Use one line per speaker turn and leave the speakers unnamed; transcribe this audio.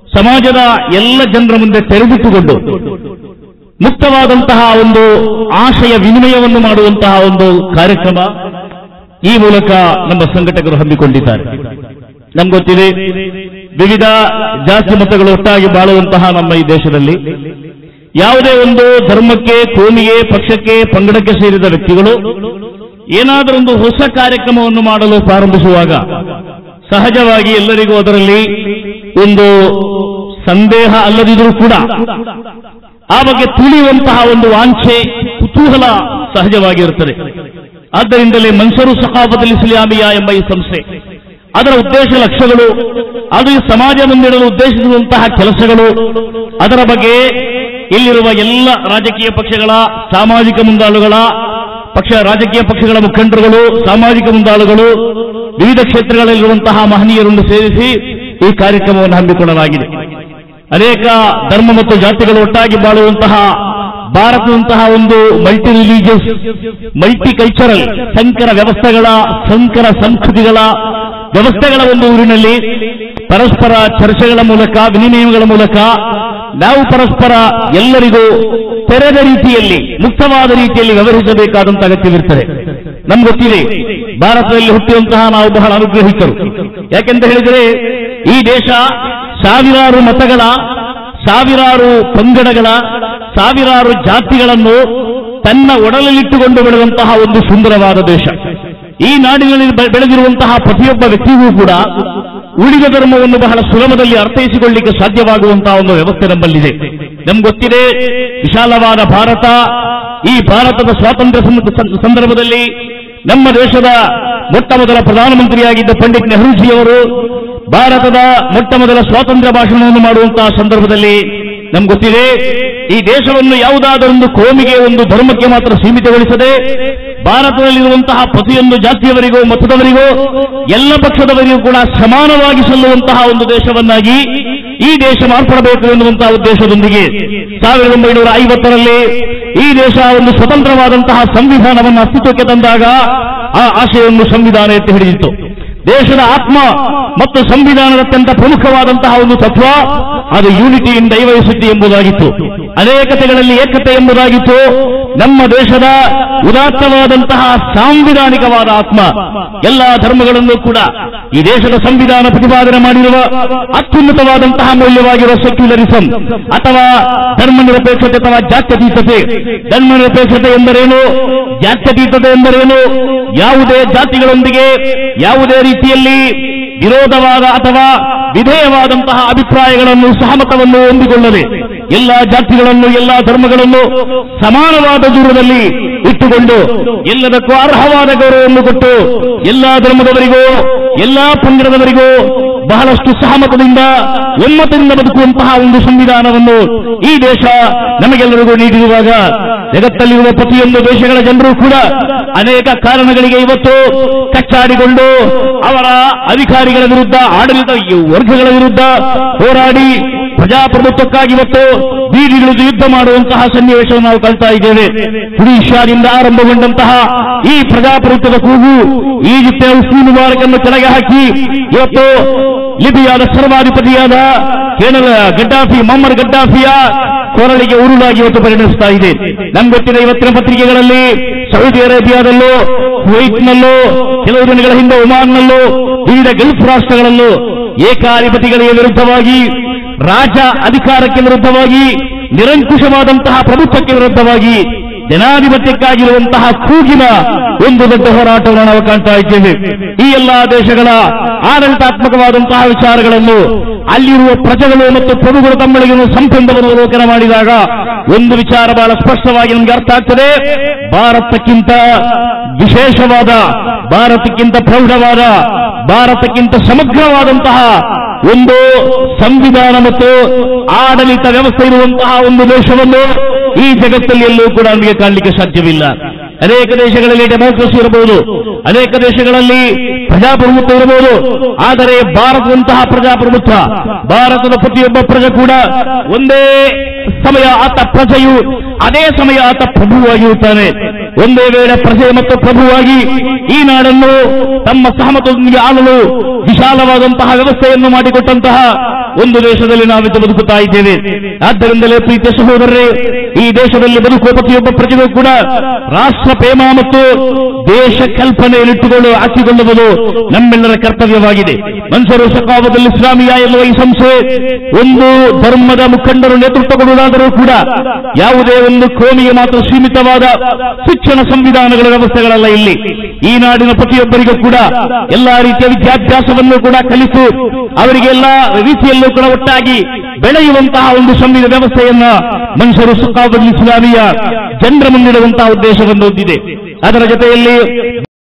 ಸಮಾಜದ ಎಲ್ಲ ಜನರ ಮುಂದೆ ತೆರೆದಿಟ್ಟುಕೊಂಡು ಮುಕ್ತವಾದಂತಹ ಒಂದು ಆಶಯ ವಿನಿಮಯವನ್ನು ಮಾಡುವಂತಹ ಒಂದು ಕಾರ್ಯಕ್ರಮ ಈ ಮೂಲಕ ನಮ್ಮ ಸಂಘಟಕರು ಹಮ್ಮಿಕೊಂಡಿದ್ದಾರೆ ನಮ್ಗೆ ಗೊತ್ತಿದೆ ವಿವಿಧ ಜಾತಿ ಮತಗಳು ಒಟ್ಟಾಗಿ ಬಾಳುವಂತಹ ನಮ್ಮ ಈ ದೇಶದಲ್ಲಿ ಯಾವುದೇ ಒಂದು ಧರ್ಮಕ್ಕೆ ಕೋಮಿಗೆ ಪಕ್ಷಕ್ಕೆ ಪಂಗಡಕ್ಕೆ ಸೇರಿದ ವ್ಯಕ್ತಿಗಳು ಏನಾದರೂ ಒಂದು ಹೊಸ ಕಾರ್ಯಕ್ರಮವನ್ನು ಮಾಡಲು ಪ್ರಾರಂಭಿಸುವಾಗ ಸಹಜವಾಗಿ ಎಲ್ಲರಿಗೂ ಅದರಲ್ಲಿ ಒಂದು ಸಂದೇಹ ಅಲ್ಲದಿದ್ರೂ ಕೂಡ ಆ ಬಗ್ಗೆ ತಿಳಿಯುವಂತಹ ಒಂದು ವಾಂಛೆ ಕುತೂಹಲ ಸಹಜವಾಗಿರುತ್ತದೆ ಆದ್ದರಿಂದಲೇ ಮನ್ಸರು ಸಖಾಬತಲ್ ಇಸ್ಲಾಮಿಯಾ ಎಂಬ ಈ ಸಂಸ್ಥೆ ಅದರ ಉದ್ದೇಶ ಲಕ್ಷ್ಯಗಳು ಅದು ಈ ಸಮಾಜ ಮುಂದಿಡಲು ಉದ್ದೇಶಿಸಿರುವಂತಹ ಕೆಲಸಗಳು ಅದರ ಬಗ್ಗೆ ಇಲ್ಲಿರುವ ಎಲ್ಲ ರಾಜಕೀಯ ಪಕ್ಷಗಳ ಸಾಮಾಜಿಕ ಮುಂದಾಳುಗಳ ಪಕ್ಷ ರಾಜಕೀಯ ಪಕ್ಷಗಳ ಮುಖಂಡರುಗಳು ಸಾಮಾಜಿಕ ಮುಂದಾಳುಗಳು ವಿವಿಧ ಕ್ಷೇತ್ರಗಳಲ್ಲಿರುವಂತಹ ಮಹನೀಯರನ್ನು ಸೇರಿಸಿ ಈ ಕಾರ್ಯಕ್ರಮವನ್ನು ಹಮ್ಮಿಕೊಳ್ಳಲಾಗಿದೆ ಅನೇಕ ಧರ್ಮ ಮತ್ತು ಜಾತಿಗಳು ಒಟ್ಟಾಗಿ ಬಾಳುವಂತಹ ಭಾರತದಂತಹ ಒಂದು ಮಲ್ಟಿ ರಿಲಿಜಿಯಸ್ ಮಲ್ಟಿ ಕಲ್ಚರಲ್ ಸಂಕರ ವ್ಯವಸ್ಥೆಗಳ ಸಂಕರ ಸಂಸ್ಕೃತಿಗಳ ವ್ಯವಸ್ಥೆಗಳ ಒಂದು ಊರಿನಲ್ಲಿ ಪರಸ್ಪರ ಚರ್ಚೆಗಳ ಮೂಲಕ ವಿನಿಮಯಗಳ ಮೂಲಕ ನಾವು ಪರಸ್ಪರ ಎಲ್ಲರಿಗೂ ತೆರೆದ ರೀತಿಯಲ್ಲಿ ಮುಕ್ತವಾದ ರೀತಿಯಲ್ಲಿ ವ್ಯವಹರಿಸಬೇಕಾದಂತ ಅಗತ್ಯವಿರುತ್ತದೆ ನಮ್ಗೆ ಗೊತ್ತಿದೆ ಭಾರತದಲ್ಲಿ ಹುಟ್ಟಿದಂತಹ ನಾವು ಬಹಳ ಅನುಗ್ರಹಿತರು ಯಾಕೆಂತ ಹೇಳಿದರೆ ಈ ದೇಶ ಸಾವಿರಾರು ಮತಗಳ ಸಾವಿರಾರು ಪಂಗಡಗಳ ಸಾವಿರಾರು ಜಾತಿಗಳನ್ನು ತನ್ನ ಒಡಲಲ್ಲಿಟ್ಟುಕೊಂಡು ಬೆಳೆದಂತಹ ಒಂದು ಸುಂದರವಾದ ದೇಶ ಈ ನಾಡಿನಲ್ಲಿ ಬೆ- ಬೆಳೆದಿರುವಂತಹ ಪ್ರತಿಯೊಬ್ಬ ವ್ಯಕ್ತಿಗೂ ಕೂಡ ಉಳಿದ ಧರ್ಮವನ್ನು ಬಹಳ ಸುಲಭದಲ್ಲಿ ಅರ್ಥೈಸಿಕೊಳ್ಳಿಕ್ಕೆ ಸಾಧ್ಯವಾಗುವಂತಹ ಒಂದು ವ್ಯವಸ್ಥೆ ನಮ್ಮಲ್ಲಿದೆ ನಮ್ಗೆ ಗೊತ್ತಿದೆ ವಿಶಾಲವಾದ ಭಾರತ ಈ ಭಾರತದ ಸ್ವಾತಂತ್ರ್ಯ ಸಂ- ಸಂ- ಸಂದರ್ಭದಲ್ಲಿ ನಮ್ಮ ದೇಶದ ಮೊಟ್ಟ ಮೊದಲ ಪ್ರಧಾನಮಂತ್ರಿಯಾಗಿದ್ದ ಪಂಡಿತ್ ನೆಹರೂಜಿಯವರು ಭಾರತದ ಮೊಟ್ಟ ಮೊದಲ ಸ್ವಾತಂತ್ರ್ಯ ಭಾಷಣವನ್ನು ಮಾಡುವಂತಹ ಸಂದರ್ಭದಲ್ಲಿ ನಮ್ಗೆ ಗೊತ್ತಿದೆ ಈ ದೇಶವನ್ನು ಯಾವುದಾದರೊಂದು ಕೋಮಿಗೆ ಒಂದು ಧರ್ಮಕ್ಕೆ ಮಾತ್ರ ಸೀಮಿತಗೊಳಿಸದೆ ಭಾರತದಲ್ಲಿರುವಂತಹ ಪ್ರತಿಯೊಂದು ಜಾತಿಯವರಿಗೂ ಮತದವರಿಗೂ ಎಲ್ಲ ಪಕ್ಷದವರಿಗೂ ಕೂಡ ಸಮಾನವಾಗಿ ಸಲ್ಲುವಂತಹ ಒಂದು ದೇಶವನ್ನಾಗಿ ಈ ದೇಶ ಮಾರ್ಪಡಬೇಕು ಎನ್ನುವಂತಹ ಉದ್ದೇಶದೊಂದಿಗೆ ಸಾವಿರದ ಒಂಬೈನೂರ ಐವತ್ತರಲ್ಲಿ ಈ ದೇಶ ಒಂದು ಸ್ವತಂತ್ರವಾದಂತಹ ಸಂವಿಧಾನವನ್ನು ಅಸ್ತಿತ್ವಕ್ಕೆ ತಂದಾಗ ಆ ಆಶಯವನ್ನು ಸಂವಿಧಾನ ಎತ್ತಿ ಹಿಡಿದಿತ್ತು ದೇಶದ ಆತ್ಮ ಮತ್ತು ಸಂವಿಧಾನದ ಅತ್ಯಂತ ಪ್ರಮುಖವಾದಂತಹ ಒಂದು ತತ್ವ ಅದು ಯೂನಿಟಿ ಇನ್ ಡೈವರ್ಸಿಟಿ ಎಂಬುದಾಗಿತ್ತು ಅನೇಕತೆಗಳಲ್ಲಿ ಏಕತೆ ಎಂಬುದಾಗಿತ್ತು ನಮ್ಮ ದೇಶದ ಉದಾತ್ತವಾದಂತಹ ಸಾಂವಿಧಾನಿಕವಾದ ಆತ್ಮ ಎಲ್ಲ ಧರ್ಮಗಳನ್ನು ಕೂಡ ಈ ದೇಶದ ಸಂವಿಧಾನ ಪ್ರತಿಪಾದನೆ ಮಾಡಿರುವ ಅತ್ಯುನ್ನತವಾದಂತಹ ಮೌಲ್ಯವಾಗಿರುವ ಸೆಕ್ಯುಲರಿಸಂ ಅಥವಾ ಧರ್ಮ ನಿರಪೇಕ್ಷತೆ ಅಥವಾ ಜಾತ್ಯತೀತತೆ ಧರ್ಮ ನಿರಪೇಕ್ಷತೆ ಎಂದರೇನು ಜಾತ್ಯತೀತತೆ ಎಂದರೇನು ಯಾವುದೇ ಜಾತಿಗಳೊಂದಿಗೆ ಯಾವುದೇ ರೀತಿಯಲ್ಲಿ ವಿರೋಧವಾದ ಅಥವಾ ವಿಧೇಯವಾದಂತಹ ಅಭಿಪ್ರಾಯಗಳನ್ನು ಸಹಮತವನ್ನು ಹೊಂದಿಕೊಳ್ಳದೆ ಎಲ್ಲ ಜಾತಿಗಳನ್ನು ಎಲ್ಲ ಧರ್ಮಗಳನ್ನು ಸಮಾನವಾದ ದೂರದಲ್ಲಿ ಇಟ್ಟುಕೊಂಡು ಎಲ್ಲದಕ್ಕೂ ಅರ್ಹವಾದ ಗೌರವವನ್ನು ಕೊಟ್ಟು ಎಲ್ಲಾ ಧರ್ಮದವರಿಗೂ ಎಲ್ಲಾ ಪಂಗಡದವರಿಗೂ ಬಹಳಷ್ಟು ಸಹಮತದಿಂದ ಒಮ್ಮತದಿಂದ ಬದುಕುವಂತಹ ಒಂದು ಸಂವಿಧಾನವನ್ನು ಈ ದೇಶ ನಮಗೆಲ್ಲರಿಗೂ ನೀಡಿರುವಾಗ ಜಗತ್ತಲ್ಲಿರುವ ಪ್ರತಿಯೊಂದು ದೇಶಗಳ ಜನರು ಕೂಡ ಅನೇಕ ಕಾರಣಗಳಿಗೆ ಇವತ್ತು ಕಚ್ಚಾಡಿಕೊಂಡು ಅವರ ಅಧಿಕಾರಿಗಳ ವಿರುದ್ಧ ಆಡಳಿತ ವರ್ಗಗಳ ವಿರುದ್ಧ ಹೋರಾಡಿ ಪ್ರಜಾಪ್ರಭುತ್ವಕ್ಕಾಗಿ ಇವತ್ತು ಬೀದಿಗಿಳಿದು ಯುದ್ಧ ಮಾಡುವಂತಹ ಸನ್ನಿವೇಶವನ್ನು ನಾವು ಕಲ್ತಾ ಇದ್ದೇವೆ ಒಡಿಶಾದಿಂದ ಆರಂಭಗೊಂಡಂತಹ ಈ ಪ್ರಜಾಪ್ರಭುತ್ವದ ಕೂಗು ಈಜಿಪ್ಟಿನ ಹುಸ್ನಿ ಮುಬಾರಕನ್ನು ಕೆಳಗೆ ಹಾಕಿ ಇವತ್ತು ಲಿಬಿಯಾದ ಸರ್ವಾಧಿಪತಿಯಾದ ಕೇನಲ್ ಗಡ್ಡಾಫಿ ಮೊಹಮ್ಮದ್ ಗಡ್ಡಾಫಿಯ ಕೊರಳಿಗೆ ಉರುಳಾಗಿ ಇವತ್ತು ಪರಿಣಮಿಸ್ತಾ ಇದೆ ನಮ್ಗೆ ಗೊತ್ತಿದೆ ಇವತ್ತಿನ ಪತ್ರಿಕೆಗಳಲ್ಲಿ ಸೌದಿ ಅರೇಬಿಯಾದಲ್ಲೂ ಕುವೈಟ್ನಲ್ಲೂ ಕೆಲವು ದಿನಗಳ ಹಿಂದೆ ಒಮಾನ್ನಲ್ಲೂ ವಿವಿಧ ಗಲ್ಫ್ ರಾಷ್ಟ್ರಗಳಲ್ಲೂ ಏಕಾಧಿಪತಿಗಳಿಗೆ ವಿರುದ್ಧವಾಗಿ ರಾಜ ಅಧಿಕಾರಕ್ಕೆ ವಿರುದ್ಧವಾಗಿ ನಿರಂಕುಶವಾದಂತಹ ಪ್ರಭುತ್ವಕ್ಕೆ ವಿರುದ್ಧವಾಗಿ ಜನಾಧಿಪತ್ಯಕ್ಕಾಗಿರುವಂತಹ ಕೂಗಿನ ಒಂದು ದೊಡ್ಡ ಹೋರಾಟವನ್ನು ನಾವು ಕಾಣ್ತಾ ಇದ್ದೇವೆ ಈ ಎಲ್ಲಾ ದೇಶಗಳ ಆಡಳಿತಾತ್ಮಕವಾದಂತಹ ವಿಚಾರಗಳನ್ನು ಅಲ್ಲಿರುವ ಪ್ರಜೆಗಳು ಮತ್ತು ಪ್ರಭುಗಳು ತಮ್ಮೊಳಗೆ ಒಂದು ಸಂಬಂಧವನ್ನು ಅವಲೋಕನ ಮಾಡಿದಾಗ ಒಂದು ವಿಚಾರ ಬಹಳ ಸ್ಪಷ್ಟವಾಗಿ ನಮಗೆ ಅರ್ಥ ಆಗ್ತದೆ ಭಾರತಕ್ಕಿಂತ ವಿಶೇಷವಾದ ಭಾರತಕ್ಕಿಂತ ಪ್ರೌಢವಾದ ಭಾರತಕ್ಕಿಂತ ಸಮಗ್ರವಾದಂತಹ ಒಂದು ಸಂವಿಧಾನ ಮತ್ತು ಆಡಳಿತ ವ್ಯವಸ್ಥೆ ಇರುವಂತಹ ಒಂದು ದೇಶವನ್ನು ಈ ಜಗತ್ತಲ್ಲಿ ಎಲ್ಲೂ ಕೂಡ ನಮಗೆ ಕಾಣಲಿಕ್ಕೆ ಸಾಧ್ಯವಿಲ್ಲ ಅನೇಕ ದೇಶಗಳಲ್ಲಿ ಡೆಮೋಕ್ರಸಿ ಇರಬಹುದು ಅನೇಕ ದೇಶಗಳಲ್ಲಿ ಪ್ರಜಾಪ್ರಭುತ್ವ ಇರಬಹುದು ಆದರೆ ಭಾರತದಂತಹ ಪ್ರಜಾಪ್ರಭುತ್ವ ಭಾರತದ ಪ್ರತಿಯೊಬ್ಬ ಪ್ರಜೆ ಕೂಡ ಒಂದೇ ಸಮಯ ಆತ ಪ್ರಜೆಯು ಅದೇ ಸಮಯ ಆತ ಪ್ರಭುವಾಗಿರುತ್ತಾನೆ ಒಂದೇ ವೇಳೆ ಪ್ರಜೆ ಮತ್ತು ಪ್ರಭುವಾಗಿ ಈ ನಾಡನ್ನು ತಮ್ಮ ಸಹಮತದೊಂದಿಗೆ ಆಳಲು ವಿಶಾಲವಾದಂತಹ ವ್ಯವಸ್ಥೆಯನ್ನು ಮಾಡಿಕೊಟ್ಟಂತಹ ಒಂದು ದೇಶದಲ್ಲಿ ನಾವಿದ್ದು ಬದುಕುತ್ತಾ ಇದ್ದೇವೆ ಆದ್ದರಿಂದಲೇ ಪ್ರೀತಿಯ ಸಹೋದರರೇ ಈ ದೇಶದಲ್ಲಿ ಬದುಕುವ ಪ್ರತಿಯೊಬ್ಬ ಪ್ರಜೆಗೂ ಕೂಡ ರಾಷ್ಟ್ರ ಪ್ರೇಮ ಮತ್ತು ದೇಶ ಕಲ್ಪನೆಯಲ್ಲಿಟ್ಟುಕೊಳ್ಳು ಹಾಕಿಕೊಳ್ಳುವುದು ನಮ್ಮೆಲ್ಲರ ಕರ್ತವ್ಯವಾಗಿದೆ ಮನ್ಸೂರು ಸಕಾವದಲ್ಲಿ ಇಸ್ಲಾಮಿಯಾ ಎನ್ನುವ ಈ ಸಂಸ್ಥೆ ಒಂದು ಧರ್ಮದ ಮುಖಂಡರು ನೇತೃತ್ವ ಕೊಡುವುದಾದರೂ ಕೂಡ ಯಾವುದೇ ಒಂದು ಕೋಮಿಗೆ ಮಾತ್ರ ಸೀಮಿತವಾದ ಶಿಕ್ಷಣ ಸಂವಿಧಾನಗಳ ವ್ಯವಸ್ಥೆಗಳಲ್ಲ ಇಲ್ಲಿ ಈ ನಾಡಿನ ಪ್ರತಿಯೊಬ್ಬರಿಗೂ ಕೂಡ ಎಲ್ಲಾ ರೀತಿಯ ವಿದ್ಯಾಭ್ಯಾಸವನ್ನು ಕೂಡ ಕಲಿತು ಅವರಿಗೆ ಎಲ್ಲಾ ರೀತಿಯಲ್ಲೂ ಕೂಡ ಒಟ್ಟಾಗಿ ಬೆಳೆಯುವಂತಹ ಒಂದು ಸಂವಿಧಾನ ವ್ಯವಸ್ಥೆಯನ್ನ ಮನುಷ್ಯರು ಸುಖಾಬಲ್ ಇಸ್ಲಾಮಿಯ ಜನರ ಮುಂದಿಡುವಂತಹ ಉದ್ದೇಶವನ್ನು ಹೊಂದಿದೆ ಅದರ ಜೊತೆಯಲ್ಲಿ